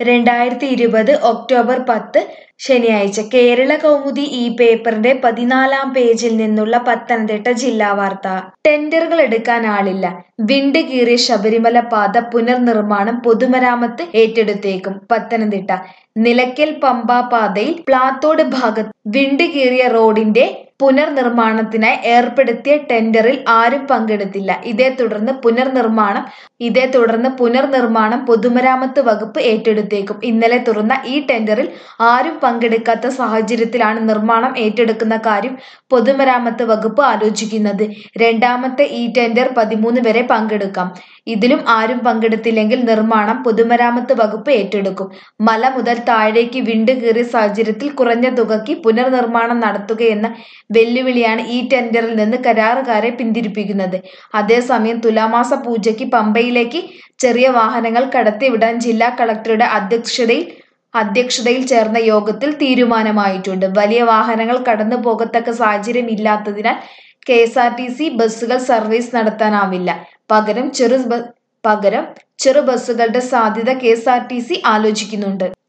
രണ്ടായിരത്തി ഇരുപത് ഒക്ടോബർ പത്ത് ശനിയാഴ്ച കേരള കൗമുദി ഈ പേപ്പറിന്റെ പതിനാലാം പേജിൽ നിന്നുള്ള പത്തനംതിട്ട ജില്ലാ വാർത്ത ടെൻഡറുകൾ എടുക്കാൻ ആളില്ല വിണ്ട് കീറിയ ശബരിമല പാത പുനർനിർമ്മാണം പൊതുമരാമത്ത് ഏറ്റെടുത്തേക്കും പത്തനംതിട്ട നിലയ്ക്കൽ പമ്പ പാതയിൽ പ്ലാത്തോട് ഭാഗത്ത് വിണ്ട് കീറിയ റോഡിന്റെ പുനർനിർമ്മാണത്തിനായി ഏർപ്പെടുത്തിയ ടെൻഡറിൽ ആരും പങ്കെടുത്തില്ല ഇതേ തുടർന്ന് പുനർനിർമ്മാണം ഇതേ തുടർന്ന് പുനർനിർമ്മാണം പൊതുമരാമത്ത് വകുപ്പ് ഏറ്റെടുത്തേക്കും ഇന്നലെ തുറന്ന ഈ ടെൻഡറിൽ ആരും പങ്കെടുക്കാത്ത സാഹചര്യത്തിലാണ് നിർമ്മാണം ഏറ്റെടുക്കുന്ന കാര്യം പൊതുമരാമത്ത് വകുപ്പ് ആലോചിക്കുന്നത് രണ്ടാമത്തെ ഈ ടെൻഡർ പതിമൂന്ന് വരെ പങ്കെടുക്കാം ഇതിലും ആരും പങ്കെടുത്തില്ലെങ്കിൽ നിർമ്മാണം പൊതുമരാമത്ത് വകുപ്പ് ഏറ്റെടുക്കും മല മുതൽ താഴേക്ക് വിണ്ട് കീറിയ സാഹചര്യത്തിൽ കുറഞ്ഞ തുകയ്ക്ക് പുനർനിർമ്മാണം നടത്തുകയെന്ന വെല്ലുവിളിയാണ് ഈ ടെൻഡറിൽ നിന്ന് കരാറുകാരെ പിന്തിരിപ്പിക്കുന്നത് അതേസമയം തുലാമാസ പൂജയ്ക്ക് പമ്പയിലേക്ക് ചെറിയ വാഹനങ്ങൾ കടത്തിവിടാൻ ജില്ലാ കളക്ടറുടെ അധ്യക്ഷതയിൽ അധ്യക്ഷതയിൽ ചേർന്ന യോഗത്തിൽ തീരുമാനമായിട്ടുണ്ട് വലിയ വാഹനങ്ങൾ കടന്നു പോകത്തക്ക സാഹചര്യം ഇല്ലാത്തതിനാൽ K S R T C ബസ്സുകൾ സർവീസ് നടത്താനാവില്ല പകരം ചെറു ബ- പകരം ചെറു ബസ്സുകളുടെ സാധ്യത K S R T C ആലോചിക്കുന്നുണ്ട്